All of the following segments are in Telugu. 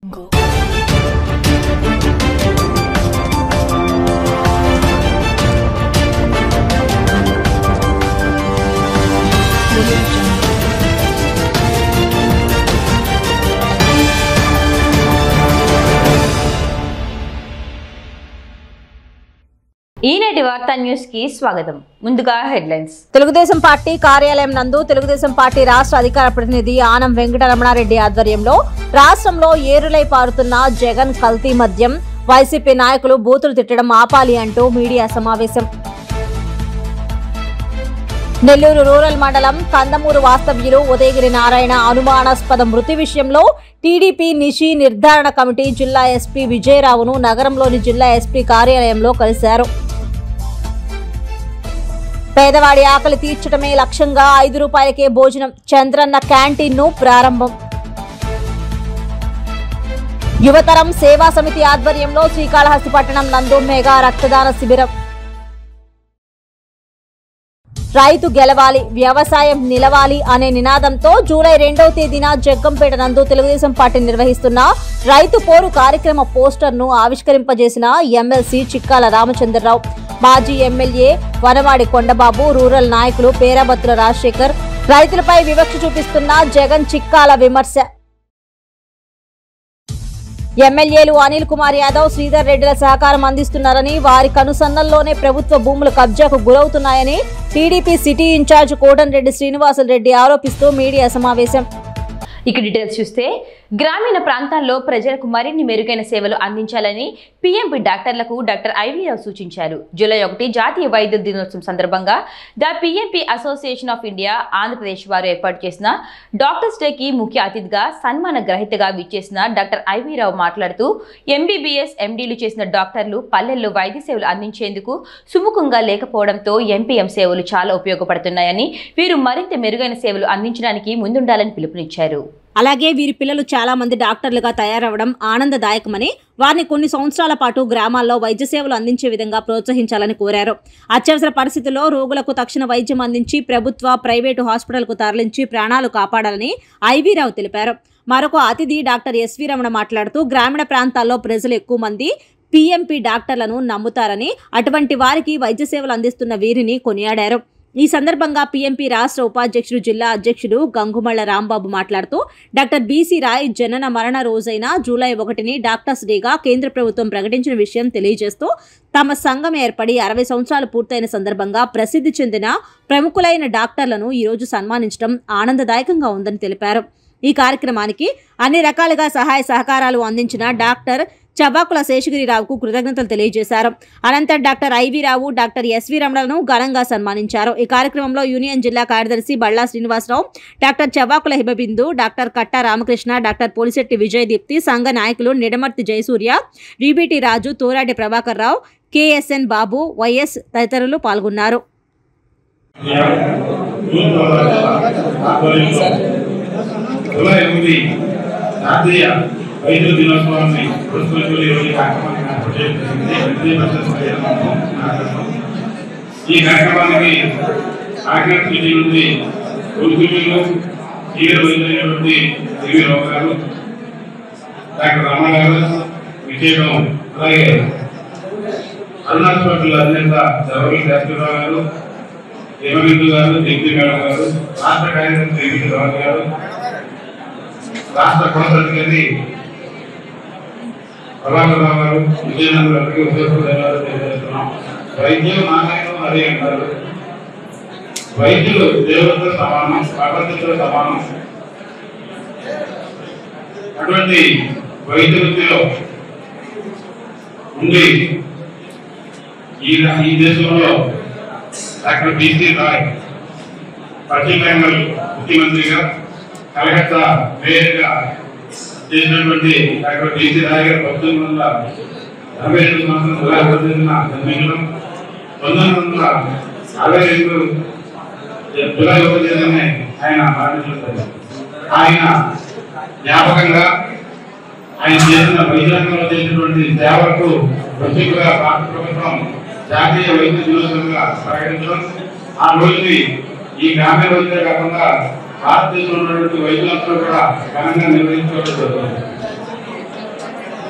ఈనాటి వార్తా న్యూస్ కి స్వాగతం ముందుగా హెడ్లైన్స్ తెలుగుదేశం పార్టీ కార్యాలయం నందు తెలుగుదేశం పార్టీ రాష్ట్ర అధికార ప్రతినిధి ఆనం వెంకటరమణారెడ్డి ఆధ్వర్యంలో రాష్ట్రంలో ఏరులై పారుతున్న జగన్ కల్తీ మద్యం వైసీపీ నాయకులు బూతులు తిట్టడం ఆపాలి అంటూ మీడియా సమావేశం నెల్లూరు రూరల్ మండలం కందమూరు వాస్తవ్యులు ఉదయగిరి నారాయణ అనుమానాస్పద మృతి విషయంలో టీడీపీ నిషి నిర్ధారణ కమిటీ జిల్లా ఎస్పీ విజయరావును నగరంలోని జిల్లా ఎస్పీ కార్యాలయంలో కలిశారు పేదవాడి ఆకలి తీర్చడమే లక్ష్యంగా ఐదు రూపాయలకే భోజనం చంద్రన్న క్యాంటీన్ ను ప్రారంభం యువతరం సేవా సమితి ఆధ్వర్యంలో శ్రీకాళహస్తి పట్టణం నందు మెగా రక్తదాన శిబిరం రైతు గెలవాలి వ్యవసాయం నిలవాలి అనే నినాదంతో జూలై రెండవ తేదీన జగ్గంపేట నందు తెలుగుదేశం పార్టీ నిర్వహిస్తున్న రైతు పోరు కార్యక్రమ పోస్టర్ను ఆవిష్కరింపజేసిన ఎమ్మెల్సీ చిక్కాల రామచంద్రరావు మాజీ ఎమ్మెల్యే వనవాడి కొండబాబు రూరల్ నాయకులు పేరాబత్తుల రాజశేఖర్ రైతులపై వివక్ష చూపిస్తున్న జగన్ చిక్కాల విమర్శ ఎమ్మెల్యేలు అనిల్ కుమార్ యాదవ్ శ్రీధర్ రెడ్డిల సహకారం అందిస్తున్నారని వారి కనుసన్నల్లోనే ప్రభుత్వ భూములు కబ్జాకు గురవుతున్నాయని TDP city incharge Kotan Reddy Srinivasulu Reddy ఆరోపిస్తూ మీడియా సమావేశం ఇక డీటెయిల్స్ చూస్తే గ్రామీణ ప్రాంతాల్లో ప్రజలకు మరిన్ని మెరుగైన సేవలు అందించాలని పీఎంపీ డాక్టర్లకు డాక్టర్ ఐవీరావు సూచించారు జూలై ఒకటి జాతీయ వైద్య దినోత్సవం సందర్భంగా the PMP association of India Andhra Pradesh వారు ఏర్పాటు చేసిన డాక్టర్స్ డేకి ముఖ్య అతిథిగా సన్మాన గ్రహీతగా విచ్చేసిన డాక్టర్ ఐవీరావు మాట్లాడుతూ ఎంబీబీఎస్ ఎండీలు చేసిన డాక్టర్లు పల్లెల్లో వైద్య సేవలు అందించేందుకు సుముఖంగా లేకపోవడంతో ఎంపీఎం సేవలు చాలా ఉపయోగపడుతున్నాయని వీరు మరింత మెరుగైన సేవలు అందించడానికి ముందుండాలని పిలుపునిచ్చారు అలాగే వీరి పిల్లలు చాలా మంది డాక్టర్లుగా తయారవడం ఆనందదాయకమని వారిని కొన్ని సంవత్సరాల పాటు గ్రామాల్లో వైద్య సేవలు అందించే విధంగా ప్రోత్సహించాలని కోరారు అత్యవసర పరిస్థితుల్లో రోగులకు తక్షణ వైద్యం అందించి ప్రభుత్వ ప్రైవేటు హాస్పిటల్కు తరలించి ప్రాణాలు కాపాడాలని ఐవీరావు తెలిపారు మరొక అతిథి డాక్టర్ ఎస్వి రమణ మాట్లాడుతూ గ్రామీణ ప్రాంతాల్లో ప్రజలు ఎక్కువ మంది పీఎంపీ డాక్టర్లను నమ్ముతారని అటువంటి వారికి వైద్య సేవలు అందిస్తున్న వీరిని కొనియాడారు ఈ సందర్భంగా పీఎంపీ రాష్ట్ర ఉపాధ్యక్షుడు జిల్లా అధ్యక్షుడు గంగుమళ్ల రాంబాబు మాట్లాడుతూ డాక్టర్ బీసీ రాయ్ జనన మరణ రోజైన జూలై ఒకటిని డాక్టర్స్ డేగా కేంద్ర ప్రభుత్వం ప్రకటించిన విషయం తెలియజేస్తూ తమ సంఘం ఏర్పడి అరవై సంవత్సరాలు పూర్తయిన సందర్భంగా ప్రసిద్ధి చెందిన ప్రముఖులైన డాక్టర్లను ఈరోజు సన్మానించడం ఆనందదాయకంగా ఉందని తెలిపారు ఈ కార్యక్రమానికి అన్ని రకాలుగా సహాయ సహకారాలు అందించిన డాక్టర్ చబాకుల శేషగిరిరావుకు కృతజ్ఞతలు తెలియజేశారు అనంతరం doctor IV Rao doctor SV రమణలను ఘనంగా సన్మానించారు ఈ కార్యక్రమంలో యూనియన్ జిల్లా కార్యదర్శి బళ్ళా శ్రీనివాసరావు డాక్టర్ చబాకుల హిబబిందు డాక్టర్ కట్టా రామకృష్ణ డాక్టర్ పోలిశెట్టి విజయ్ దీప్తి సంఘ నాయకులు నిడమర్తి జయసూర్య రీబీటీ రాజు తోరాటి ప్రభాకర్ రావు కేఎస్ఎన్ బాబు వైఎస్ తదితరులు పాల్గొన్నారు జూలై ఎనిమిది జాతీయ వైద్యుల దినోత్సవాన్ని పురస్కరించుకుని ఈరోజు ఈ కార్యక్రమాన్ని ఏర్పాటు చేయడం జరిగింది. వెంటనే బస్సెస్ ప్రయాణం కార్యక్రమం. ఈ కార్యక్రమానికి ఆగ్రహ సిటీ నుండి ఉద్యోగులు సీనియర్ వైద్యులైనటువంటి దివ్య రావు గారు డాక్టర్ రమణ గారు విజయరావు అలాగే అరుణ హాస్పిటల్ అధినేత జవహర్లాల్ శాస్త్రిరావు గారు దేవబిందు గారు జగదీ మేడం గారు రాష్ట్ర కార్యదర్శి జగదీ రావు గారు రాష్ట్ర కొనసాగింది ప్రభాకర్ రావు గారు విజయనగరం గారికి ఉద్యోగులు ధన్యవాదాలు తెలియజేస్తున్నాం వైద్యం నారాయణ హరి అంటారు వైద్యులు దేవుడితో సమానం భగవంతుడితో సమానం అటువంటి వైద్య వృత్తిలో ఉండి ఈ ఈ దేశంలో డాక్టర్ బీసీ రాయ్ పశ్చిమ బెంగాల్ ముఖ్యమంత్రిగా కలకత్తా మేయర్గా చేసినటువంటి డాక్టర్ బీసీ రాయ్ గారు పంతొమ్మిది వందల అరవై రెండు సంవత్సరం జూలై పద్దెనిమిదిన జన్మించడం పంతొమ్మిది వందల అరవై రెండు జూలై ఒకటి తేదీనే ఆయన మరణించారు ఆయన జ్ఞాపకంగా ఆయన చేసిన వైద్యంలో చేసినటువంటి సేవలకు ప్రత్యేకంగా భారత ప్రభుత్వం జాతీయ వైద్య దినోత్సవంగా ప్రకటించడం ఆ రోజుని ఈ గ్రామీణ వైద్యులే కాకుండా భారతదేశంలో ఉన్నటువంటి వైద్యులందరూ కూడా ఘనంగా నిర్వహించడం జరుగుతుంది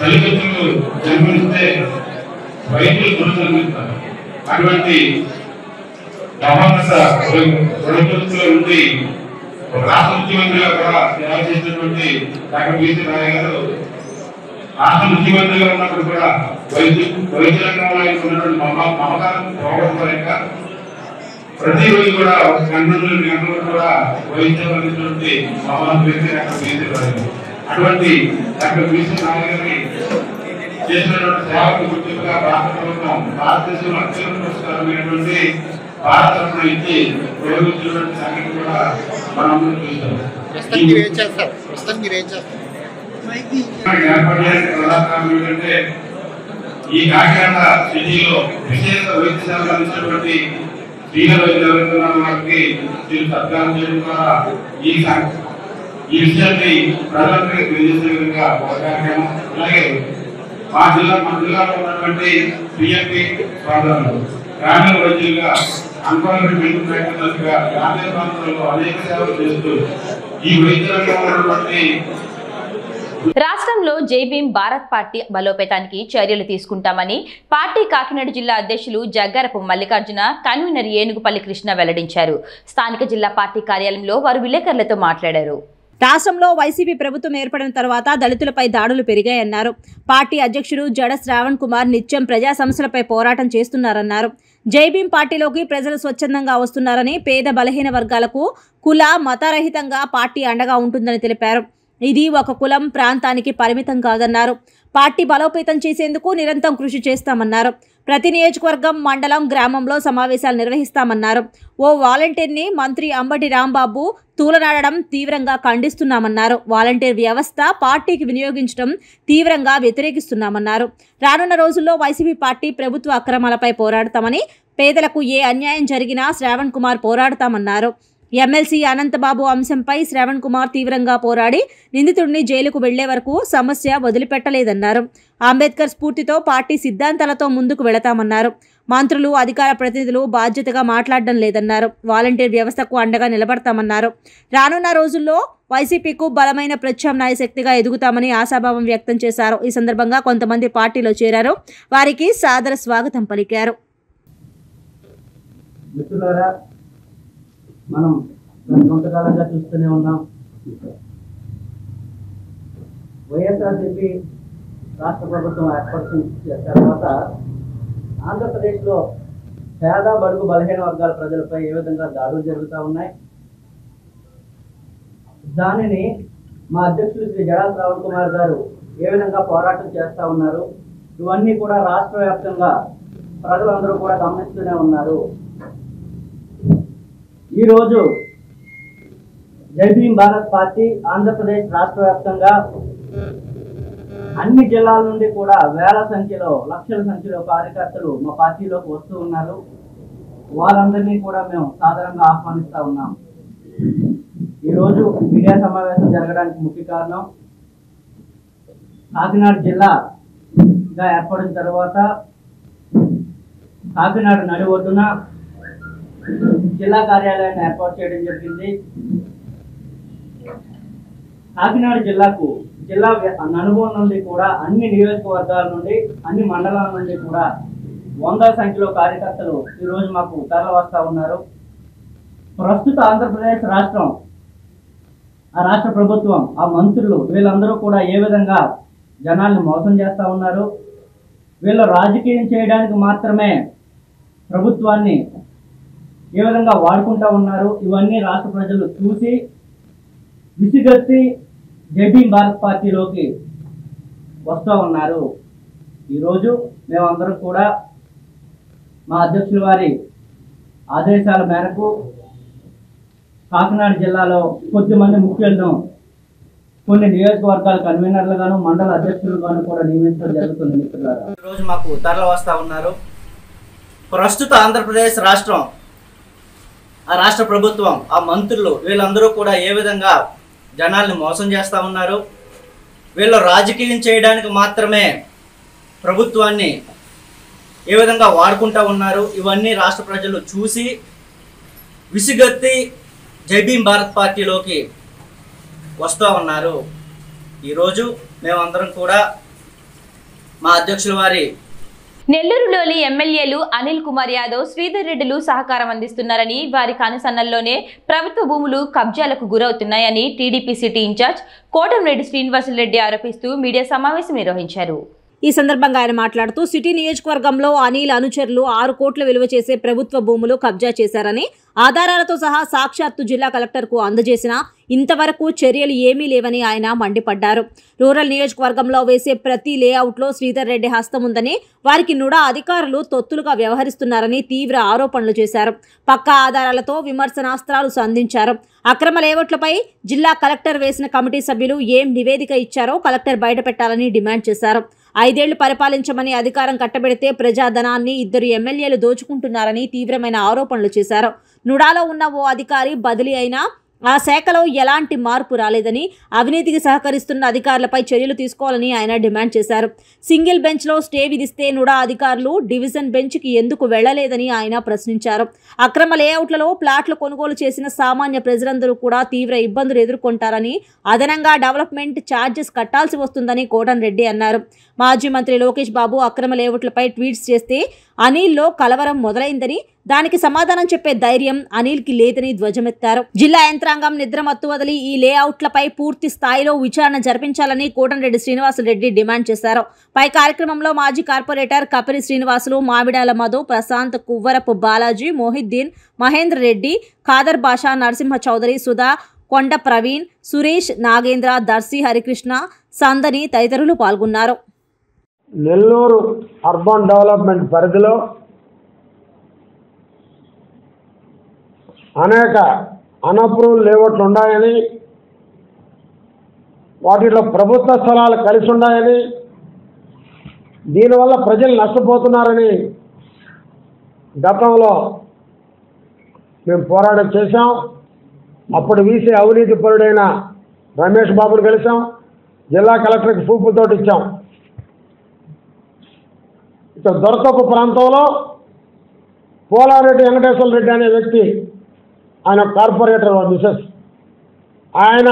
తల్లిదండ్రులు జన్మనిస్తే వైద్యులు పునర్జన్మిస్తారు అటువంటి మహోన్నత ప్రభుత్వంలో ఉండి ఒక రాష్ట్ర ముఖ్యమంత్రిగా కూడా సేవ చేసినటువంటి డాక్టర్ బీసీ రాయ్ గారు రాష్ట్ర ముఖ్యమంత్రిగా ఉన్నప్పుడు కూడా వైద్యు వైద్య రంగంలో ఆయనకు ఉన్నటువంటి మమ- మమకారం పోగొట్టుకోలేక ప్రతిరోజు కూడా ఒక గంట నుండి రెండు గంటలు కూడా వైద్యం అందించినటువంటి మహోన్నత వ్యక్తి డాక్టర్ బీసీ రాయ్ గారు. అటువంటి డాక్టర్ బీసీ రాయ్ గారిని చేసినటువంటి సేవకు గుర్తింపుగా భారత ప్రభుత్వం భారతదేశంలో అత్యంత పురస్కారమైనటువంటి భారత రత్న ఇచ్చి గౌరవించినటువంటి సంగతి కూడా మనం చూస్తాం ప్రస్తుతం మీరు ఏం చేస్తారు ప్రస్తుతం మీరు ఏం చేస్తారు మనకి ఏర్పాటు చేసిన ప్రధాన కారణం ఏంటంటే ఈ కాకినాడ సిటీలో విశేష వైద్య సేవలు అందించినటువంటి స్త్రీల వైద్యులు ఎవరైతే ఉన్నారో వారికి మీరు సత్కారం చేయడం ద్వారా ఈ సం- ఈ విషయాన్ని ప్రజలందరికీ తెలియజేసే విధంగా ఒక కార్యక్రమం అలాగే మా జిల్లా మా జిల్లాలో ఉన్నటువంటి పిఎంపి సోదరులు గ్రామీణ వైద్యులుగా అంకోలకి మెడికల్ ప్రాక్టీసర్స్గా గ్రామీణ ప్రాంతాల్లో అనేక సేవలు చేస్తూ ఈ వైద్య రంగంలో ఉన్నటువంటి రాష్ట్రంలో జైభీం భారత్ పార్టీ బలోపేతానికి చర్యలు తీసుకుంటామని పార్టీ కాకినాడ జిల్లా అధ్యక్షులు జగ్గారపు మల్లికార్జున కన్వీనర్ ఏనుగుపల్లి కృష్ణ వెల్లడించారు స్థానిక జిల్లా పార్టీ కార్యాలయంలో వారు విలేకరులతో మాట్లాడారు రాష్ట్రంలో వైసీపీ ప్రభుత్వం ఏర్పడిన తర్వాత దళితులపై దాడులు పెరిగాయన్నారు పార్టీ అధ్యక్షుడు జడ శ్రావణ్ కుమార్ నిత్యం ప్రజా సమస్యలపై పోరాటం చేస్తున్నారన్నారు జైభీం పార్టీలోకి ప్రజలు స్వచ్ఛందంగా వస్తున్నారని పేద బలహీన వర్గాలకు కుల మతరహితంగా పార్టీ అండగా ఉంటుందని తెలిపారు ఇది ఒక కులం ప్రాంతానికి పరిమితం కాదన్నారు పార్టీ బలోపేతం చేసేందుకు నిరంతరం కృషి చేస్తామన్నారు ప్రతి నియోజకవర్గం మండలం గ్రామంలో సమావేశాలు నిర్వహిస్తామన్నారు ఓ వాలంటీర్ని మంత్రి అంబటి రాంబాబు తూలనాడడం తీవ్రంగా ఖండిస్తున్నామన్నారు వాలంటీర్ వ్యవస్థ పార్టీకి వినియోగించడం తీవ్రంగా వ్యతిరేకిస్తున్నామన్నారు రానున్న రోజుల్లో వైసీపీ పార్టీ ప్రభుత్వ అక్రమాలపై పోరాడతామని పేదలకు ఏ అన్యాయం జరిగినా శ్రావణ్ కుమార్ పోరాడతామన్నారు ఎమ్మెల్సీ అనంతబాబు అంశంపై శ్రవణ్ కుమార్ తీవ్రంగా పోరాడి నిందితుడిని జైలుకు వెళ్లే వరకు సమస్య వదిలిపెట్టలేదన్నారు అంబేద్కర్ స్ఫూర్తితో పార్టీ సిద్ధాంతాలతో ముందుకు వెళతామన్నారు మంత్రులు అధికార ప్రతినిధులు బాధ్యతగా మాట్లాడడం లేదన్నారు వాలంటీర్ వ్యవస్థకు అండగా నిలబడతామన్నారు రానున్న రోజుల్లో వైసీపీకు బలమైన ప్రత్యామ్నాయ శక్తిగా ఎదుగుతామని ఆశాభావం వ్యక్తం చేశారు ఈ సందర్భంగా కొంతమంది పార్టీలో చేరారు వారికి సాదర స్వాగతం పలికారు మిత్రులారా మనం గత కొంతకాలంగా చూస్తూనే ఉన్నాం వైఎస్ఆర్సీపీ రాష్ట్ర ప్రభుత్వం ఏర్పడిన తర్వాత ఆంధ్రప్రదేశ్లో పేద బడుగు బలహీన వర్గాల ప్రజలపై ఏ విధంగా దాడులు జరుగుతూ ఉన్నాయి దానిని మా అధ్యక్షులు శ్రీ జడా శ్రావణ్ కుమార్ గారు ఏ విధంగా పోరాటం చేస్తూ ఉన్నారు ఇవన్నీ కూడా రాష్ట్ర వ్యాప్తంగా ప్రజలందరూ కూడా గమనిస్తూనే ఉన్నారు ఈరోజు జై భీమ్ భారత్ పార్టీ ఆంధ్రప్రదేశ్ రాష్ట్ర వ్యాప్తంగా అన్ని జిల్లాల నుండి కూడా వేల సంఖ్యలో లక్షల సంఖ్యలో కార్యకర్తలు మా పార్టీలోకి వస్తూ ఉన్నారు వారందరినీ కూడా మేము సాధారణంగా ఆహ్వానిస్తా ఉన్నాం ఈరోజు మీడియా సమావేశం జరగడానికి ముఖ్య కారణం కాకినాడ జిల్లాగా ఏర్పడిన తర్వాత కాకినాడ నడి ఒడ్డున జిల్లా కార్యాలయాన్ని ఏర్పాటు చేయడం జరిగింది కాకినాడ జిల్లాకు జిల్లా వ్య- నలుమూల నుండి కూడా అన్ని నియోజకవర్గాల నుండి అన్ని మండలాల నుండి కూడా వందల సంఖ్యలో కార్యకర్తలు ఈ రోజు మాకు తరలి వస్తా ఉన్నారు ప్రస్తుత ఆంధ్రప్రదేశ్ రాష్ట్రం ఆ రాష్ట్ర ప్రభుత్వం ఆ మంత్రులు వీళ్ళందరూ కూడా ఏ విధంగా జనాల్ని మోసం చేస్తా ఉన్నారు వీళ్ళు రాజకీయం చేయడానికి మాత్రమే ప్రభుత్వాన్ని ఏ విధంగా వాడుకుంటా ఉన్నారు ఇవన్నీ రాష్ట్ర ప్రజలు చూసి విసిగెత్తి జైభీం భారత్ పార్టీలోకి వస్తూ ఉన్నారు ఈరోజు మేమందరం కూడా మా అధ్యక్షుల వారి ఆదేశాల మేరకు కాకినాడ జిల్లాలో కొద్దిమంది ముఖ్యులను కొన్ని నియోజకవర్గాల కన్వీనర్లుగాను మండల అధ్యక్షులుగాను కూడా నియమించడం జరుగుతుంది మిత్రులారా ఈరోజు మాకు తరలి వస్తూ ఉన్నారు ప్రస్తుత ఆంధ్రప్రదేశ్ రాష్ట్రం ఆ రాష్ట్ర ప్రభుత్వం ఆ మంత్రులు వీళ్ళందరూ కూడా ఏ విధంగా జనాల్ని మోసం చేస్తూ ఉన్నారు వీళ్ళు రాజకీయం చేయడానికి మాత్రమే ప్రభుత్వాన్ని ఏ విధంగా వాడుకుంటూ ఉన్నారు ఇవన్నీ రాష్ట్ర ప్రజలు చూసి విసిగెత్తి జైభీం భారత్ పార్టీలోకి వస్తూ ఉన్నారు ఈరోజు మేమందరం కూడా మా అధ్యక్షుల వారి నెల్లూరులోని ఎమ్మెల్యేలు అనిల్ కుమార్ యాదవ్ శ్రీధర్ రెడ్డిలు సహకారం అందిస్తున్నారని వారి కనుసన్నల్లోనే ప్రభుత్వ భూములు కబ్జాలకు గురవుతున్నాయని TDP city incharge Kotamreddy Srinivasa Reddy ఆరోపిస్తూ మీడియా సమావేశం నిర్వహించారు ఈ సందర్భంగా ఆయన మాట్లాడుతూ సిటీ నియోజకవర్గంలో అనిల్ అనుచరులు ఆరు కోట్ల విలువ చేసే ప్రభుత్వ భూములు కబ్జా చేశారని ఆధారాలతో సహా సాక్షాత్తు జిల్లా కలెక్టర్కు అందజేసినా ఇంతవరకు చర్యలు ఏమీ లేవని ఆయన మండిపడ్డారు రూరల్ నియోజకవర్గంలో వేసే ప్రతి లేఅవుట్లో శ్రీధర్ రెడ్డి హస్తం ఉందని వారికి నుడా అధికారులు తొత్తులుగా వ్యవహరిస్తున్నారని తీవ్ర ఆరోపణలు చేశారు పక్కా ఆధారాలతో విమర్శనాస్త్రాలు సంధించారు అక్రమ లేఅవుట్లపై జిల్లా కలెక్టర్ వేసిన కమిటీ సభ్యులు ఏం నివేదిక ఇచ్చారో కలెక్టర్ బయటపెట్టాలని డిమాండ్ చేశారు ఐదేళ్లు పరిపాలించమని అధికారం కట్టబెడితే ప్రజాధనాన్ని ఇద్దరు ఎమ్మెల్యేలు దోచుకుంటున్నారని తీవ్రమైన ఆరోపణలు చేశారు నుడాలో ఉన్న ఓ అధికారి బదిలీ అయినా ఆ శాఖలో ఎలాంటి మార్పు రాలేదని అవినీతికి సహకరిస్తున్న అధికారులపై చర్యలు తీసుకోవాలని ఆయన డిమాండ్ చేశారు సింగిల్ బెంచ్లో స్టే విధిస్తే నుడా అధికారులు డివిజన్ బెంచ్కి ఎందుకు వెళ్లలేదని ఆయన ప్రశ్నించారు అక్రమ లేఅవుట్లలో ప్లాట్లు కొనుగోలు చేసిన సామాన్య ప్రజలందరూ కూడా తీవ్ర ఇబ్బందులు ఎదుర్కొంటారని అదనంగా డెవలప్మెంట్ ఛార్జెస్ కట్టాల్సి వస్తుందని కోటన్ రెడ్డి అన్నారు మాజీ మంత్రి లోకేష్ బాబు అక్రమ లేఅవుట్లపై ట్వీట్స్ చేస్తే అనిల్లో కలవరం మొదలైందని దానికి సమాధానం చెప్పే ధైర్యం అనిల్కి లేదని ధ్వజమెత్తారు జిల్లా యంత్రాంగం నిద్రమత్తు వదిలి ఈ లేఅవుట్లపై పూర్తి స్థాయిలో విచారణ జరిపించాలని కోటంరెడ్డి శ్రీనివాసరెడ్డి డిమాండ్ చేశారు పై కార్యక్రమంలో మాజీ కార్పొరేటర్ కపిరి శ్రీనివాసులు మామిడాల మధు ప్రశాంత్ కువ్వరపు బాలాజీ మోహిద్దీన్ మహేందర్ రెడ్డి ఖాదర్ బాషా నరసింహ చౌదరి సుధా కొండ ప్రవీణ్ సురేష్ నాగేంద్ర దర్శి హరికృష్ణ సందని తదితరులు పాల్గొన్నారు నెల్లూరు అర్బన్ డెవలప్మెంట్ పరిధిలో అనేక అనప్రూవ్ లేఅవుట్లు ఉన్నాయని వాటిలో ప్రభుత్వ స్థలాలు కలిసి ఉన్నాయని దీనివల్ల ప్రజలు నష్టపోతున్నారని గతంలో మేము పోరాటం చేశాం అప్పుడు వీసీ అవినీతి పరుడైన రమేష్ బాబుని కలిసాం జిల్లా కలెక్టర్కి ప్రూఫ్లతో ఇచ్చాం ఇక దొరకపు ప్రాంతంలో పోలారెడ్డి వెంకటేశ్వర రెడ్డి అనే వ్యక్తి ఆయన కార్పొరేటర్ మిసెస్ ఆయన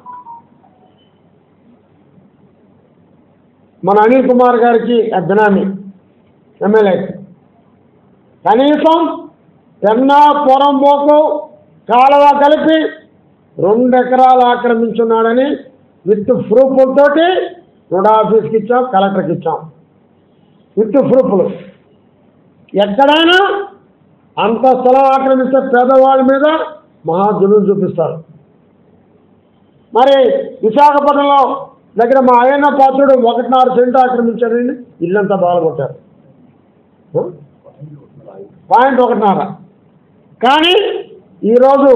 మన అనిల్ కుమార్ గారికి బినామీ ఎమ్మెల్యేకి కనీసం పెన్నా పొరంబోకు కాలువ కలిపి రెండు ఎకరాలు ఆక్రమించున్నాడని విత్ ప్రూఫ్లతోటి రోడ్ ఆఫీస్కి ఇచ్చాం కలెక్టర్కి ఇచ్చాం విత్ ప్రూఫ్లు ఎక్కడైనా అంత స్థలం ఆక్రమిస్తే పేదవాళ్ళ మీద మహాజులు చూపిస్తారు మరి విశాఖపట్నంలో దగ్గర మా అయ్యన్న పాత్రుడు ఒకటిన్నర సెంటు ఆక్రమించారండి ఇల్లంతా బాగొట్టారు పాయింట్ ఒకటిన్నర కానీ ఈరోజు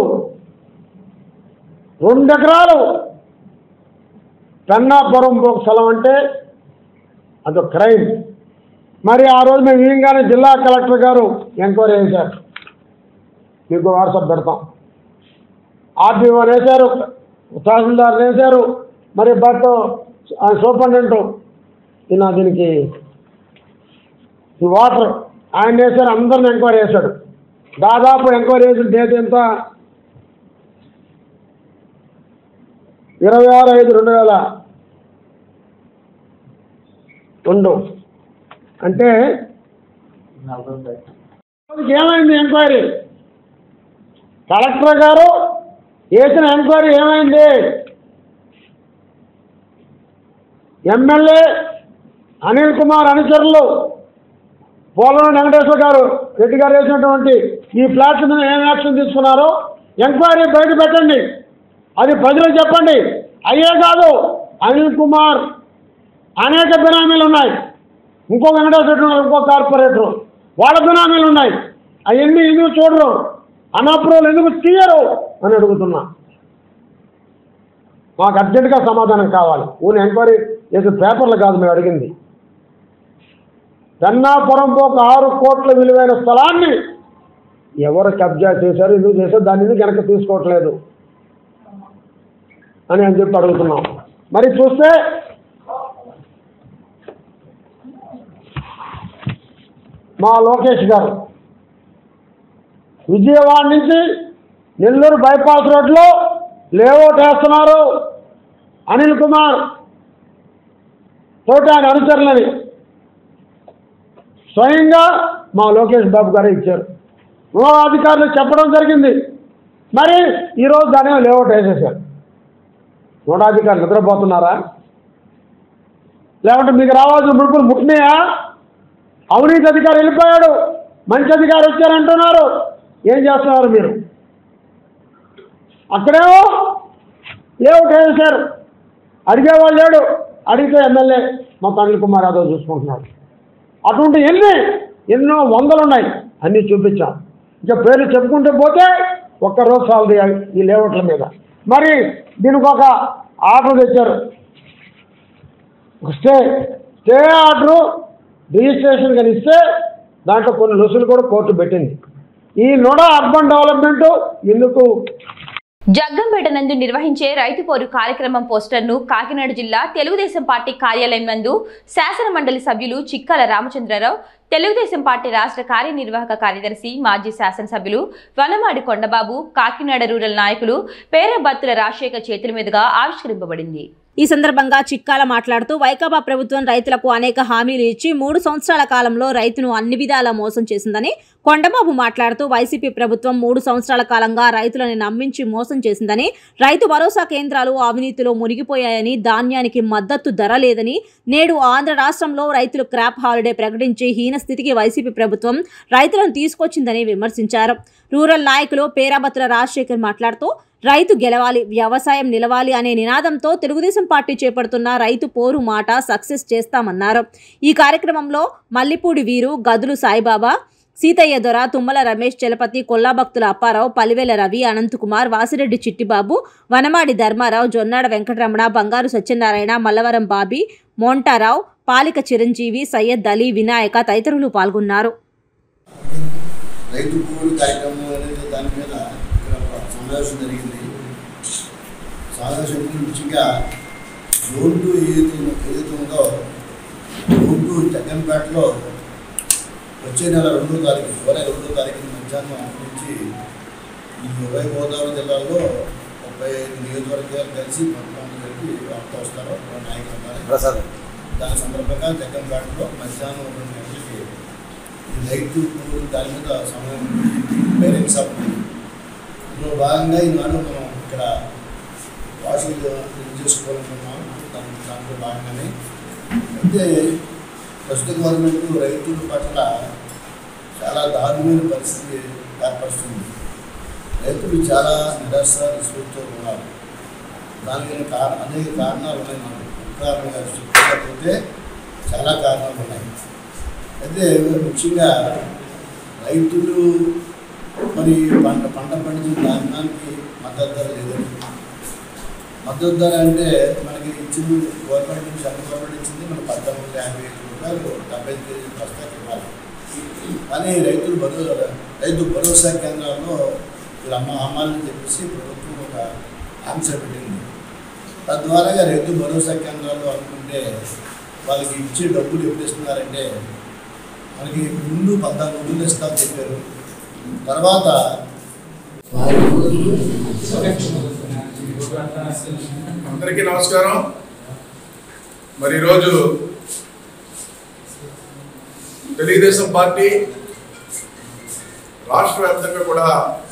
రెండు ఎకరాలు పెన్నాపురం స్థలం అంటే అదొక క్రైమ్ మరి ఆ రోజు మేము ఈయంగానే జిల్లా కలెక్టర్ గారు ఎంక్వైరీ చేశారు మీకు వాట్సాప్ పెడతాం ఆర్డీఓ వేశారు తహసీల్దార్ వేశారు మరి బట్ సూపరింటెండెంట్ ఈయన దీనికి ఈ వాటర్ ఆయన వేశారు అందరిని ఎంక్వైరీ చేశాడు దాదాపు ఎంక్వైరీ చేసిన డేట్ ఎంత ఇరవై ఆరు ఐదు రెండు వేల రెండు అంటే రోజుకి ఏమైంది ఎంక్వైరీ కలెక్టర్ గారు వేసిన ఎంక్వైరీ ఏమైంది ఎమ్మెల్యే అనిల్ కుమార్ అనుచరులు పోలవరం వెంకటేశ్వర గారు రెడ్డి గారు వేసినటువంటి ఈ ఫ్లాట్స్ మీద ఏం యాక్షన్ తీసుకున్నారో ఎంక్వైరీ బయట పెట్టండి అది ప్రజలకు చెప్పండి అయ్యే కాదు అనిల్ కుమార్ అనేక బినామీలు ఉన్నాయి ఇంకో వెంకటేశ్వర రెడ్డి ఉన్నారు, ఇంకో కార్పొరేటర్ వాళ్ళ బినామీలు ఉన్నాయి అవన్నీ ఎందుకు చూడరు అనప్రూవల్ ఎందుకు తీయరు అని అడుగుతున్నా మాకు అర్జెంటుగా సమాధానం కావాలి ఊని ఎంక్వైరీ చేసే పేపర్లు కాదు మేము అడిగింది పెన్నాపురం ఒక ఆరు కోట్ల విలువైన స్థలాన్ని ఎవరు కబ్జా చేశారు ఎందుకు చేశారు దాన్ని ఎందుకు వెనక్కి తీసుకోవట్లేదు అని అని చెప్పి అడుగుతున్నాం మరి చూస్తే మా లోకేష్ గారు విజయవాడ నుంచి నెల్లూరు బైపాస్ రోడ్లో లేఅవుట్ వేస్తున్నారు అనిల్ కుమార్ తోటి ఆయన అనుచరులని స్వయంగా మా లోకేష్ బాబు గారే ఇచ్చారు నో అధికారులు చెప్పడం జరిగింది మరి ఈరోజు దాని లేఅవుట్ వేసేసారు నోటాధికారులు నిద్రపోతున్నారా లేకుంటే మీకు రావాల్సిన ముడుపులు ముట్టినాయా అవినీతి అధికారి వెళ్ళిపోయాడు మంచి అధికారి వచ్చారంటున్నారు ఏం చేస్తున్నారు మీరు అక్కడేమో లేఅవుట్ వేసేశారు అడిగేవాళ్ళు లేడు అడిగితే ఎమ్మెల్యే మా అనిల్ కుమార్ యాదవ్ చూసుకుంటున్నాడు అటువంటి ఎన్ని ఎన్నో వందలు ఉన్నాయి అన్నీ చూపించాం ఇంకా పేర్లు చెప్పుకుంటూ పోతే ఒక్క రోజు సాలది ఈ లేఅవుట్ల మీద మరి దీనికి ఒక ఆర్డర్ తెచ్చారు ఒక స్టే స్టే ఆర్డరు రిజిస్ట్రేషన్ కానీ ఇస్తే దాంట్లో కొన్ని రుసులు కూడా కోర్టు పెట్టింది ఈ నోడా అర్బన్ డెవలప్మెంట్ ఎందుకు జగ్గంపేట నందు నిర్వహించే రైతు పోరు కార్యక్రమం పోస్టర్ను కాకినాడ జిల్లా తెలుగుదేశం పార్టీ కార్యాలయం నందు శాసన మండలి సభ్యులు చిక్కాల రామచంద్రరావు తెలుగుదేశం పార్టీ రాష్ట్ర కార్యనిర్వాహక కార్యదర్శి మాజీ శాసనసభ్యులు వనమాడి కొండబాబు కాకినాడ రూరల్ నాయకులు పేరబత్తుల రాజశేఖర్ చేతుల మీదుగా ఆవిష్కరింపబడింది ఈ సందర్భంగా చిక్కాల మాట్లాడుతూ వైకాపా ప్రభుత్వం రైతులకు అనేక హామీలు ఇచ్చి మూడు సంవత్సరాల కాలంలో రైతును అన్ని విధాలా మోసం చేసిందని కొండబాబు మాట్లాడుతూ వైసీపీ ప్రభుత్వం మూడు సంవత్సరాల కాలంగా రైతులను నమ్మించి మోసం చేసిందని రైతు భరోసా కేంద్రాలు అవినీతిలో మునిగిపోయాయని ధాన్యానికి మద్దతు ధర లేదని నేడు ఆంధ్ర రాష్ట్రంలో రైతులు క్రాప్ హాలిడే ప్రకటించి హీన స్థితికి వైసీపీ ప్రభుత్వం రైతులను తీసుకొచ్చిందని విమర్శించారు రూరల్ నాయకులు పేరాబత్తుల రాజశేఖర్ మాట్లాడుతూ రైతు గెలవాలి వ్యవసాయం నిలవాలి అనే నినాదంతో తెలుగుదేశం పార్టీ చేపడుతున్న రైతు పోరు మాట సక్సెస్ చేస్తామన్నారు ఈ కార్యక్రమంలో మల్లిపూడి వీరు గదులు సాయిబాబా సీతయ్య దొర తుమ్మల రమేష్ చలపతి కొల్లాభక్తుల అప్పారావు పలివేల రవి అనంతకుమార్ వాసిరెడ్డి చిట్టిబాబు వనమాడి ధర్మారావు జొన్నాడ వెంకటరమణ బంగారు సత్యనారాయణ మల్లవరం బాబీ మోంటారావు పాలిక చిరంజీవి సయ్యద్ అలీ వినాయక తదితరులు పాల్గొన్నారు రైతు పువ్వులు కార్యక్రమం అనేది దాని మీద ఇక్కడ ఒక సమావేశం జరిగింది సమావేశం ముఖ్యంగా జూన్ టూ ఏదైతే ఏదైతే ఉందో జూన్ టూ జగన్పేటలో వచ్చే నెల రెండో తారీఖు జూలై రెండో తారీఖు మధ్యాహ్నం నుంచి ఈ ఉభయ గోదావరి జిల్లాలో ముప్పై ఐదు నియోజకవర్గాలు కలిసి మొత్తం కలిపి వార్త వస్తారు నాయకులు ఉన్నారు. దాని సందర్భంగా జగన్పేటలో మధ్యాహ్నం రెండు గంటలకి ఈ రైతు పువ్వులు దాని మీద సమయం పేరెంట్స్ సభ ఉంది. ఇందులో భాగంగా ఈనాడు మనం ఇక్కడ వాషింగ్ చేసుకోవాలనుకున్నాం దాని దాంట్లో భాగంగానే అయితే ప్రస్తుత గవర్నమెంట్ రైతుల పట్ల చాలా దారుణమైన పరిస్థితి ఏర్పరుస్తుంది రైతులు చాలా నిరాశ నిస్పృతితో ఉన్నారు దానికి కారణ అనేక కారణాలు ఉన్నాయి మనకు కారణంగా చెప్పుకోకపోతే చాలా కారణాలు ఉన్నాయి అయితే ముఖ్యంగా రైతులు మరి పంట పంట పండించిన ధాన్యానికి మద్దతు ధర లేదని మద్దతు ధర అంటే మనకి ఇచ్చింది గవర్నమెంట్ నుంచి సెంట్రల్ గవర్నమెంట్ ఇచ్చింది మన పద్నాలుగు వందల యాభై ఐదు రూపాయలు డెబ్బై ఐదు కేజీలు బస్తాకి ఇవ్వాలి కానీ రైతులు భరో రైతు భరోసా కేంద్రాల్లో వీళ్ళు అమ్మ అమ్మాలని చెప్పేసి ప్రభుత్వం ఒక ఆన్సర్ పెట్టింది తద్వారాగా రైతు భరోసా కేంద్రాల్లో అనుకుంటే వాళ్ళకి ఇచ్చే డబ్బులు ఎప్పుడు ఇస్తున్నారంటే మనకి ముందు పద్నాలుగు రోజులు ఇస్తామని చెప్పారు తర్వాత అందరికీ నమస్కారం మరి ఈరోజు తెలుగుదేశం పార్టీ రాష్ట్ర వ్యాప్తంగా కూడా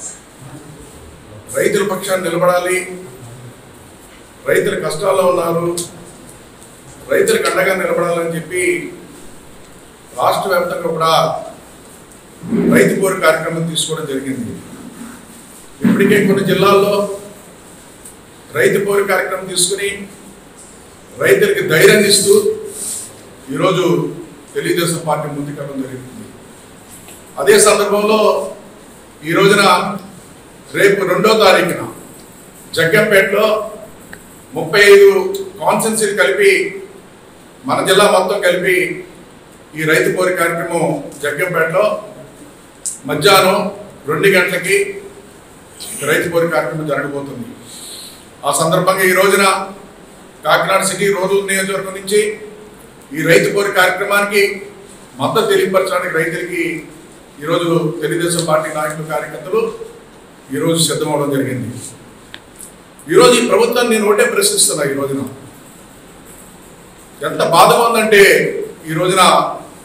రైతుల పక్షాన్ని నిలబడాలి రైతుల కష్టాల్లో ఉన్నారు రైతులకు అండగా నిలబడాలని చెప్పి రాష్ట్ర వ్యాప్తంగా కూడా రైతు పోరు కార్యక్రమం తీసుకోవడం జరిగింది ఇప్పటికే కొన్ని జిల్లాల్లో రైతు పోరు కార్యక్రమం తీసుకుని రైతులకి ధైర్యం ఇస్తూ ఈరోజు తెలుగుదేశం పార్టీ ముందుకెళ్ళడం జరుగుతుంది అదే సందర్భంలో ఈ రోజున రేపు రెండో తారీఖున జగ్గంపేటలో ముప్పై ఐదు కాన్సెన్సీలు కలిపి మన జిల్లా మొత్తం కలిపి ఈ రైతు పోరు కార్యక్రమం జగ్గంపేటలో మధ్యాహ్నం రెండు గంటలకి రైతు పోరు కార్యక్రమం జరగబోతుంది ఆ సందర్భంగా ఈ రోజున కాకినాడ సిటీ రూరల్ నియోజకవర్గం నుంచి ఈ రైతు పోరు కార్యక్రమానికి మద్దతు తెలియపరచడానికి రైతులకి ఈరోజు తెలుగుదేశం పార్టీ నాయకులు కార్యకర్తలు ఈరోజు సిద్ధమవడం జరిగింది ఈరోజు ఈ ప్రభుత్వాన్ని నేను ఒకటే ప్రశ్నిస్తున్నా ఈ రోజున ఎంత బాధగా ఉందంటే ఈ రోజున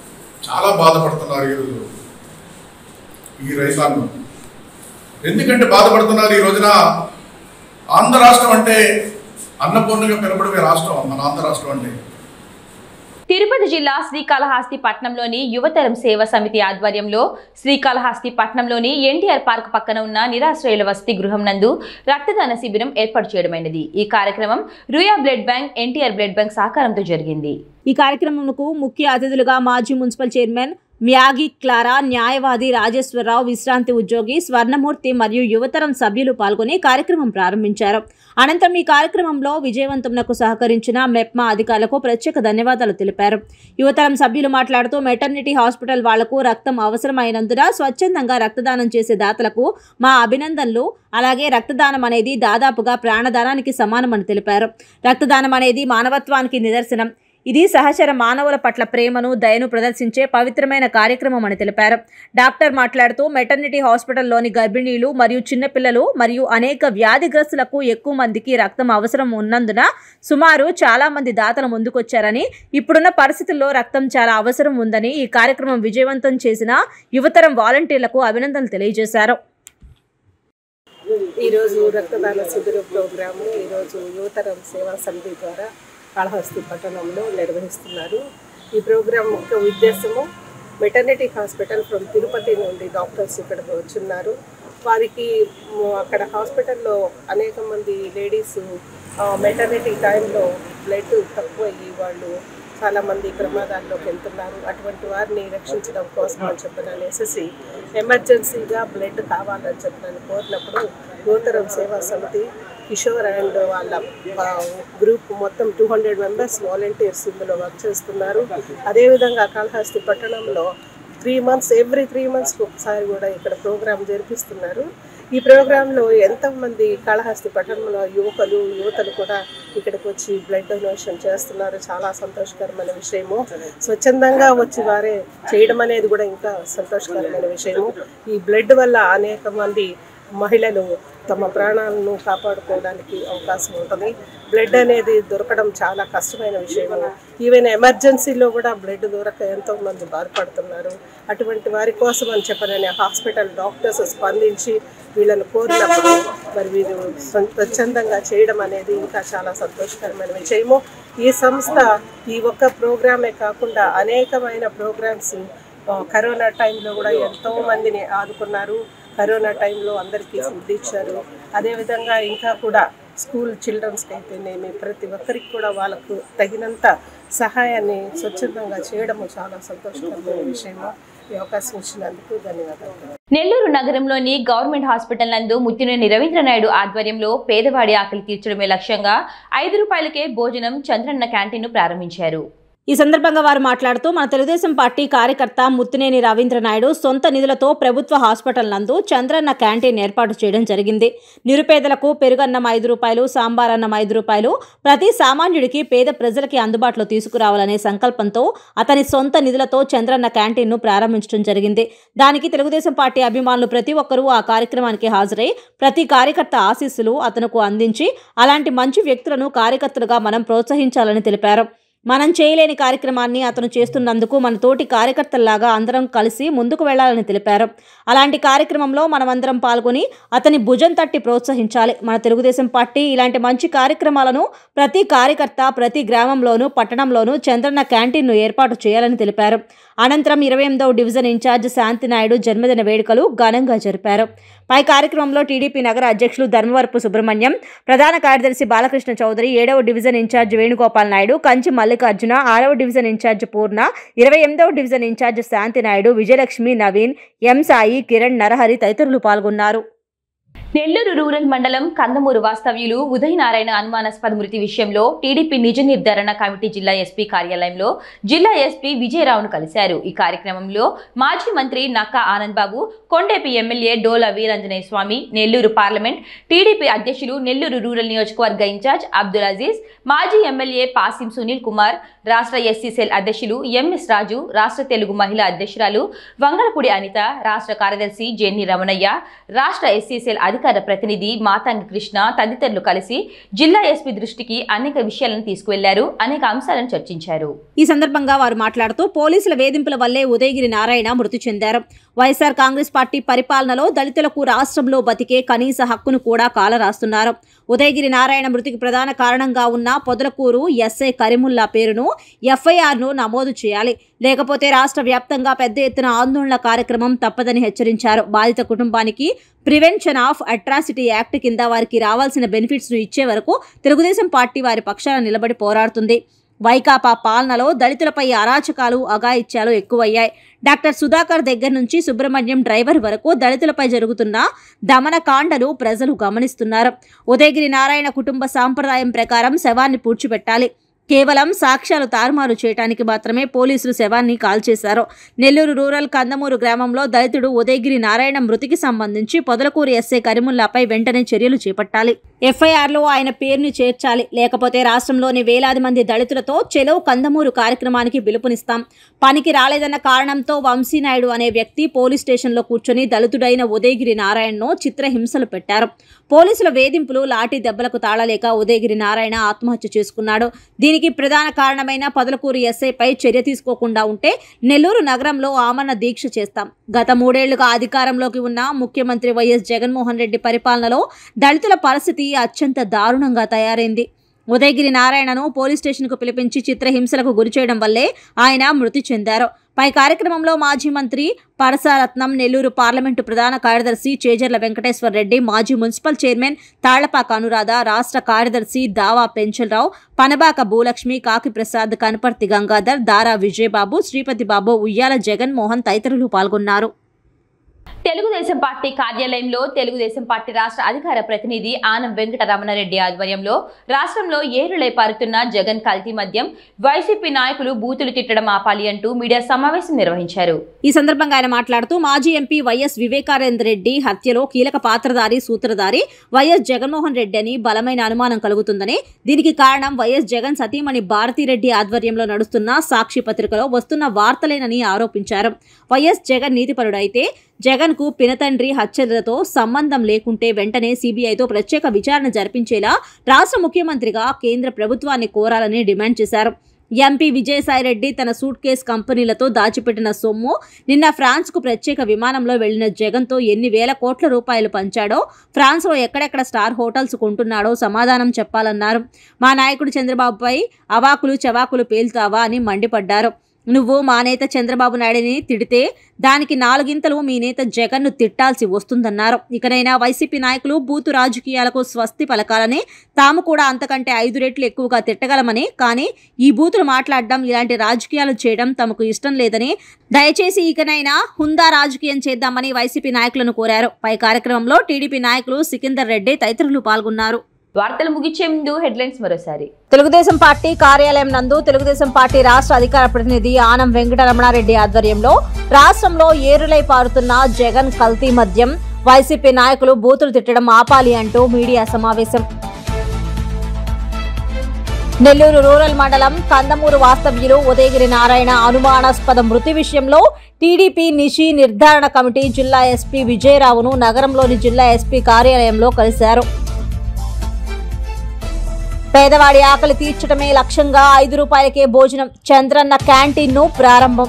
చాలా బాధపడుతున్నారు ఈరోజు ఈ రైతాంగం ఎందుకంటే బాధపడుతున్నారు ఈ రోజున ఆంధ్ర రాష్ట్రం అంటే అన్నపూర్ణగా పిలబడే రాష్ట్రం మన ఆంధ్ర రాష్ట్రం అంటే తిరుపతి జిల్లా శ్రీకాళహస్తి పట్నంలోని యువతరం సేవ సమితి ఆధ్వర్యంలో శ్రీకాళహస్తి పట్నంలోని ఎన్టీఆర్ పార్క్ పక్కన ఉన్న నిరాశ్రయుల వసతి గృహం నందు రక్తదాన శిబిరం ఏర్పాటు చేయడమైనది ఈ కార్యక్రమం Ruia blood bank NTR blood bank సహకారంతో జరిగింది ఈ కార్యక్రమంకు ముఖ్య అతిథులుగా మాజీ మున్సిపల్ చైర్మన్ మ్యాగి క్లారా న్యాయవాది రాజేశ్వరరావు విశ్రాంతి ఉద్యోగి స్వర్ణమూర్తి మరియు యువతరం సభ్యులు పాల్గొని కార్యక్రమం ప్రారంభించారు అనంతరం ఈ కార్యక్రమంలో విజయవంతంకు సహకరించిన మెప్మా అధికారులకు ప్రత్యేక ధన్యవాదాలు తెలిపారు యువతరం సభ్యులు మాట్లాడుతూ మెటర్నిటీ హాస్పిటల్ వాళ్లకు రక్తం అవసరమైనందున స్వచ్ఛందంగా రక్తదానం చేసే దాతలకు మా అభినందనలు అలాగే రక్తదానం అనేది దాదాపుగా ప్రాణదానానికి సమానమని తెలిపారు రక్తదానం అనేది మానవత్వానికి నిదర్శనం ఇది సహచర మానవుల పట్ల ప్రేమను దయను ప్రదర్శించే పవిత్రమైన కార్యక్రమం అని తెలిపారు డాక్టర్ మాట్లాడుతూ మెటర్నిటీ హాస్పిటల్లోని గర్భిణీలు మరియు చిన్నపిల్లలు మరియు అనేక వ్యాధిగ్రస్తులకు ఎక్కువ మందికి రక్తం అవసరం ఉన్నందున సుమారు చాలా మంది దాతలు ముందుకొచ్చారని ఇప్పుడున్న పరిస్థితుల్లో రక్తం చాలా అవసరం ఉందని ఈ కార్యక్రమం విజయవంతం చేసిన యువతరం వాలంటీర్లకు అభినందనలు తెలియజేశారు ఈరోజు రక్తదాన శిబిరం ప్రోగ్రాము ఈరోజు యువతరం సేవా సమితి ద్వారా కాళహస్తి పట్టణంలో నిర్వహిస్తున్నారు ఈ ప్రోగ్రాం ముఖ్య ఉద్దేశము మెటర్నిటీ హాస్పిటల్ ఫ్రమ్ తిరుపతి నుండి డాక్టర్స్ ఇక్కడికి వచ్చున్నారు వారికి ము- అక్కడ హాస్పిటల్లో అనేక మంది లేడీస్ మెటర్నిటీ టైంలో బ్లడ్ తక్కువ అయ్యి వాళ్ళు చాలామంది ప్రమాదాల్లోకి వెళ్తున్నారు అటువంటి వారిని రక్షించడం కోసం అని చెప్పిన అనేసి ఎమర్జెన్సీగా బ్లడ్ కావాలని చెప్పిన కోరినప్పుడు నూతనం సేవా సమితి కిషోర్ అండ్ వాళ్ళ ఆ, గ్రూప్ మొత్తం టూ హండ్రెడ్ మెంబర్స్ వాలంటీర్స్ ఇందులో వర్క్ చేస్తున్నారు అదేవిధంగా కాళహస్తి పట్టణంలో త్రీ మంత్స్ ఎవ్రీ త్రీ మంత్స్కి ఒకసారి కూడా ఇక్కడ ప్రోగ్రామ్ జరిపిస్తున్నారు ఈ ప్రోగ్రాంలో ఎంతోమంది కాళహస్తి పట్టణంలో యువకులు యువతలు కూడా ఇక్కడికి వచ్చి బ్లడ్ డొనేషన్ చేస్తున్నారు చాలా సంతోషకరమైన విషయము స్వచ్ఛందంగా వచ్చి వారే చేయడం అనేది కూడా ఇంకా సంతోషకరమైన విషయము ఈ బ్లడ్ వల్ల అనేక మంది మహిళలు తమ ప్రాణాలను కాపాడుకోవడానికి అవకాశం ఉంటుంది బ్లడ్ అనేది దొరకడం చాలా కష్టమైన విషయము ఈవెన్ ఎమర్జెన్సీలో కూడా బ్లడ్ దొరక ఎంతో మంది బాధపడుతున్నారు అటువంటి వారి కోసం అని చెప్పనని హాస్పిటల్ డాక్టర్స్ స్పందించి వీళ్ళని కోరినప్పుడు మరి వీరు స్వ- స్వచ్ఛందంగా చేయడం అనేది ఇంకా చాలా సంతోషకరమైన విషయము ఈ సంస్థ ఈ ఒక్క ప్రోగ్రామే కాకుండా అనేకమైన ప్రోగ్రామ్స్ ఆ, కరోనా టైంలో కూడా ఎంతో మందిని ఆదుకున్నారు కరోనా టైంలో అందరికీ ఫుడ్ ఇచ్చారు అదేవిధంగా ఇంకా కూడా స్కూల్ చిల్డ్రన్స్కి అయితేనేమి ప్రతి ఒక్కరికి కూడా వాళ్ళకు తగినంత సహాయాన్ని స్వచ్ఛందంగా చేయడము చాలా సంతోషకరమైన విషయము ఈ అవకాశం ఇచ్చినందుకు ధన్యవాదాలు నెల్లూరు నగరంలోని గవర్నమెంట్ హాస్పిటల్ నందు ముత్తినేని రవీంద్రనాయుడు ఆధ్వర్యంలో పేదవాడి ఆకలి తీర్చడమే లక్ష్యంగా ఐదు రూపాయలకే భోజనం చంద్రన్న క్యాంటీన్ను ప్రారంభించారు ఈ సందర్భంగా వారు మాట్లాడుతూ మన తెలుగుదేశం పార్టీ కార్యకర్త ముత్తినేని రవీంద్ర నాయుడు సొంత నిధులతో ప్రభుత్వ హాస్పిటల్ నందు చంద్రన్న క్యాంటీన్ ఏర్పాటు చేయడం జరిగింది నిరుపేదలకు పెరుగన్నం ఐదు రూపాయలు సాంబార్ అన్నం ఐదు రూపాయలు ప్రతి సామాన్యుడికి పేద ప్రజలకి అందుబాటులో తీసుకురావాలనే సంకల్పంతో అతని సొంత నిధులతో చంద్రన్న క్యాంటీన్ను ప్రారంభించడం జరిగింది దానికి తెలుగుదేశం పార్టీ అభిమానులు ప్రతి ఒక్కరూ ఆ కార్యక్రమానికి హాజరై ప్రతి కార్యకర్త ఆశీస్సులు అతనుకు అందించి అలాంటి మంచి వ్యక్తులను కార్యకర్తలుగా మనం ప్రోత్సహించాలని తెలిపారు మనం చేయలేని కార్యక్రమాన్ని అతను చేస్తున్నందుకు మన తోటి కార్యకర్తల్లాగా అందరం కలిసి ముందుకు వెళ్లాలని తెలిపారు అలాంటి కార్యక్రమంలో మనమందరం పాల్గొని అతని భుజం తట్టి ప్రోత్సహించాలి మన తెలుగుదేశం పార్టీ ఇలాంటి మంచి కార్యక్రమాలను ప్రతి కార్యకర్త ప్రతి గ్రామంలోనూ పట్టణంలోనూ చంద్రన్న క్యాంటీన్ను ఏర్పాటు చేయాలని తెలిపారు అనంతరం ఇరవై ఎనిమిదవ డివిజన్ ఇన్ఛార్జ్ శాంతి నాయుడు జన్మదిన వేడుకలు ఘనంగా జరిపారు పై కార్యక్రమంలో టీడీపీ నగర అధ్యక్షులు ధర్మవరపు సుబ్రహ్మణ్యం ప్రధాన కార్యదర్శి బాలకృష్ణ చౌదరి ఏడవ డివిజన్ ఇన్ఛార్జ్ వేణుగోపాల్ నాయుడు కంచి మల్లికార్జున ఆరవ డివిజన్ ఇన్ఛార్జ్ పూర్ణ ఇరవై ఎనిమిదవ division incharge Shanti Naidu Vijayalakshmi Naveen M Sai Kiran Narahari తదితరులు పాల్గొన్నారు నెల్లూరు రూరల్ మండలం కందమూరు వాస్తవ్యులు ఉదయనారాయణ అనుమానాస్పద మృతి విషయంలో టీడీపీ నిజ నిర్ధారణ కమిటీ జిల్లా ఎస్పీ కార్యాలయంలో జిల్లా ఎస్పీ విజయరావును కలిశారు ఈ కార్యక్రమంలో మాజీ మంత్రి Nakka Anand Babu Kondepi MLA Dola Veeranjaneya Swamy Nellore parliament TDP అధ్యక్షులు నెల్లూరు రూరల్ నియోజకవర్గ ఇన్ఛార్జ్ అబ్దుల్ అజీజ్ మాజీ ఎమ్మెల్యే పాసిం సునీల్ కుమార్ రాష్ట్ర ఎస్సీ సెల్ అధ్యక్షులు ఎంఎస్ రాజు రాష్ట్ర తెలుగు మహిళా అధ్యక్షురాలు వంగలపూడి అనిత రాష్ట్ర కార్యదర్శి జెన్ని రమణయ్య రాష్ట్ర ఎస్సీ సెల్ అధికార ప్రతినిధి మాతాంగి కృష్ణ తదితరులు కలిసి జిల్లా ఎస్పీ దృష్టికి అనేక విషయాలను తీసుకువెళ్లారు అనేక అంశాలను చర్చించారు ఈ సందర్భంగా వారు మాట్లాడుతూ పోలీసుల వేధింపుల వల్లే ఉదయగిరి నారాయణ మృతి చెందారు వైఎస్ఆర్ కాంగ్రెస్ పార్టీ పరిపాలనలో దళితులకు రాష్ట్రంలో బతికే కనీస హక్కును కూడా కాలరాస్తున్నారు ఉదయగిరి నారాయణ మృతికి ప్రధాన కారణంగా ఉన్న పొదలకూరు ఎస్ఐ కరీముల్లా పేరును ఎఫ్ఐఆర్ను నమోదు చేయాలి లేకపోతే రాష్ట్ర వ్యాప్తంగా పెద్ద ఎత్తున ఆందోళన కార్యక్రమం తప్పదని హెచ్చరించారు బాధిత కుటుంబానికి ప్రివెన్షన్ ఆఫ్ అట్రాసిటీ యాక్ట్ కింద వారికి రావాల్సిన బెనిఫిట్స్ను ఇచ్చే వరకు తెలుగుదేశం పార్టీ వారి పక్షాన నిలబడి పోరాడుతుంది వైకాపా పాలనలో దళితులపై అరాచకాలు అఘాయిత్యాలు ఎక్కువయ్యాయి డాక్టర్ సుధాకర్ దగ్గర నుంచి సుబ్రహ్మణ్యం డ్రైవర్ వరకు దళితులపై జరుగుతున్న దమనకాండను ప్రజలు గమనిస్తున్నారు ఉదయగిరి నారాయణ కుటుంబ సాంప్రదాయం ప్రకారం శవాన్ని పూడ్చిపెట్టాలి కేవలం సాక్ష్యాలు తారుమారు చేయడానికి మాత్రమే పోలీసులు శవాన్ని కాల్చేశారు నెల్లూరు రూరల్ కందమూరు గ్రామంలో దళితుడు ఉదయగిరి నారాయణ మృతికి సంబంధించి పొదలకూరు ఎస్ఐ కరిముల్లాపై వెంటనే చర్యలు చేపట్టాలి ఎఫ్ఐఆర్లో ఆయన పేరుని చేర్చాలి లేకపోతే రాష్ట్రంలోని వేలాది మంది దళితులతో చెలో కందమూరు కార్యక్రమానికి పిలుపునిస్తాం పనికి రాలేదన్న కారణంతో వంశీనాయుడు అనే వ్యక్తి పోలీస్ స్టేషన్లో కూర్చొని దళితుడైన ఉదయగిరి నారాయణను చిత్రహింసలు పెట్టారు పోలీసుల వేధింపులు లాఠీ దెబ్బలకు తాళలేక ఉదయగిరి నారాయణ ఆత్మహత్య చేసుకున్నాడు దీనికి ప్రధాన కారణమైన పదలకూరు ఎస్ఐపై చర్య తీసుకోకుండా ఉంటే నెల్లూరు నగరంలో ఆమరణ దీక్ష చేస్తాం గత మూడేళ్లుగా అధికారంలోకి ఉన్న ముఖ్యమంత్రి వైఎస్ జగన్మోహన్ రెడ్డి పరిపాలనలో దళితుల పరిస్థితి అత్యంత దారుణంగా తయారైంది ఉదయగిరి నారాయణను పోలీస్ స్టేషన్కు పిలిపించి చిత్రహింసలకు గురి చేయడం వల్లే ఆయన మృతి చెందారు పై కార్యక్రమంలో మాజీ మంత్రి పరసారత్నం నెల్లూరు పార్లమెంటు ప్రధాన కార్యదర్శి చేజర్ల వెంకటేశ్వర రెడ్డి మాజీ మున్సిపల్ చైర్మన్ తాళ్లపాక అనురాధ రాష్ట్ర కార్యదర్శి దావా పెంచలరావు పనబాక భూలక్ష్మి కాకి ప్రసాద్ కనపర్తి గంగాధర్ దారా విజయబాబు శ్రీపతి బాబు ఉయ్యాల జగన్మోహన్ తదితరులు పాల్గొన్నారు తెలుగుదేశం పార్టీ కార్యాలయంలో తెలుగుదేశం పార్టీ రాష్ట్ర అధికార ప్రతినిధి ఆనం వెంకట రమణారెడ్డి ఆధ్వర్యంలో రాష్ట్రంలో ఏరులై పారుతున్న జగన్ కల్తీ మద్యం వైసీపీ నాయకులు బూతులు తిట్టడం ఆపాలి అంటూ మీడియా సమావేశం నిర్వహించారు ఈ సందర్భంగా ఆయన మాట్లాడుతూ మాజీ ఎంపీ వైఎస్ వివేకానంద రెడ్డి హత్యలో కీలక పాత్రధారి సూత్రధారి వైఎస్ జగన్మోహన్ రెడ్డి అని బలమైన అనుమానం కలుగుతుందని దీనికి కారణం వైఎస్ జగన్ సతీమణి భారతిరెడ్డి ఆధ్వర్యంలో నడుస్తున్న సాక్షి పత్రికలో వస్తున్న వార్తలేనని ఆరోపించారు వైఎస్ జగన్ నీతిపరుడైతే జగన్ కు పినతండ్రి హత్యలతో సంబంధం లేకుంటే వెంటనే సీబీఐతో ప్రత్యేక విచారణ జరిపించేలా రాష్ట్ర ముఖ్యమంత్రిగా కేంద్ర ప్రభుత్వాన్ని కోరాలని డిమాండ్ చేశారు ఎంపీ విజయసాయిరెడ్డి తన సూట్ కేస్ కంపెనీలతో దాచిపెట్టిన సొమ్ము నిన్న ఫ్రాన్స్కు ప్రత్యేక విమానంలో వెళ్లిన జగన్తో ఎన్ని వేల కోట్ల రూపాయలు పంచాడో ఫ్రాన్స్లో ఎక్కడెక్కడ స్టార్ హోటల్స్ కొంటున్నాడో సమాధానం చెప్పాలన్నారు మా నాయకుడు చంద్రబాబుపై అవాకులు చవాకులు పేల్తావా అని మండిపడ్డారు నువ్వు మా నేత చంద్రబాబు నాయుడిని తిడితే దానికి నాలుగింతలు మీ నేత జగన్ను తిట్టాల్సి వస్తుందన్నారు ఇకనైనా వైసీపీ నాయకులు బూతు రాజకీయాలకు స్వస్తి పలకాలని తాము కూడా అంతకంటే ఐదు రెట్లు ఎక్కువగా తిట్టగలమని కానీ ఈ బూతులు మాట్లాడడం ఇలాంటి రాజకీయాలు చేయడం తమకు ఇష్టం లేదని దయచేసి ఇకనైనా హుందా రాజకీయం చేద్దామని వైసీపీ నాయకులను కోరారు పై కార్యక్రమంలో టీడీపీ నాయకులు సికిందర్ రెడ్డి తదితరులు పాల్గొన్నారు వార్తలు ముగించే ముందు హెడ్లైన్స్ మరోసారి తెలుగుదేశం పార్టీ కార్యాలయం నందు తెలుగుదేశం పార్టీ రాష్ట్ర అధికార ప్రతినిధి ఆనం వెంకటరమణారెడ్డి ఆధ్వర్యంలో రాష్ట్రంలో ఏరులై పారుతున్న జగన్ కల్తీ మద్యం వైసీపీ నాయకులు బూతులు తిట్టడం ఆపాలి అంటూ మీడియా సమావేశం నెల్లూరు రూరల్ మండలం కందమూరు వాస్తవ్యులు ఉదయగిరి నారాయణ అనుమానాస్పద మృతి విషయంలో టీడీపీ నిషి నిర్ధారణ కమిటీ జిల్లా ఎస్పీ విజయరావును నగరంలోని జిల్లా ఎస్పీ కార్యాలయంలో కలిశారు పేదవాడి ఆకలి తీర్చడమే లక్ష్యంగా ఐదు రూపాయలకే భోజనం చంద్రన్న క్యాంటీన్ ను ప్రారంభం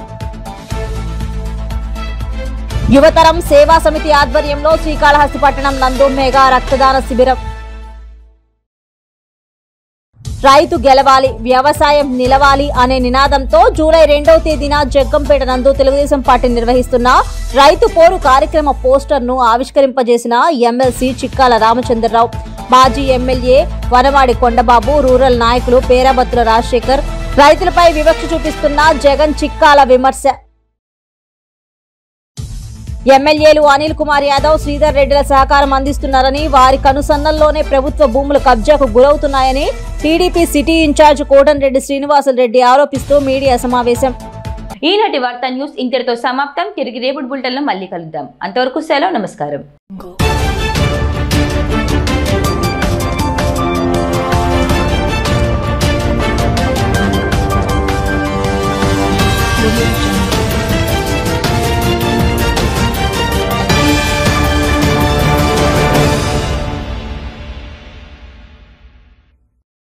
యువతరం సేవా సమితి ఆధ్వర్యంలో శ్రీకాళహస్తి పట్టణం నందు మెగా రక్తదాన శిబిరం రైతు గెలవాలి వ్యవసాయం నిలవాలి అనే నినాదంతో జూలై రెండవ తేదీన జగ్గంపేట నందు తెలుగుదేశం పార్టీ నిర్వహిస్తున్న రైతు పోరు కార్యక్రమ పోస్టర్ను ఆవిష్కరింపజేసిన ఎమ్మెల్సీ చిక్కాల రామచంద్రరావు మాజీ ఎమ్మెల్యే వనవాడి కొండబాబు రూరల్ నాయకులు పేరాబత్తుల రాజశేఖర్ రైతులపై వివక్ష చూపిస్తున్న జగన్ చిక్కాల విమర్శ ఎమ్మెల్యేలు అనిల్ కుమార్ యాదవ్ శ్రీధర్ రెడ్డిల సహకారం అందిస్తున్నారని వారి కనుసన్నల్లోనే ప్రభుత్వ భూములు కబ్జాకు గురవుతున్నాయని TDP city incharge Kotamreddy Srinivasulu Reddy ఆరోపిస్తూ మీడియా సమావేశం ఈనాటి వార్తా న్యూస్ ఇంతటితో సమాప్తం తిరిగి రేపటి బులెటిన్లో మళ్ళీ కలుద్దాం అంతవరకు సెలవు నమస్కారం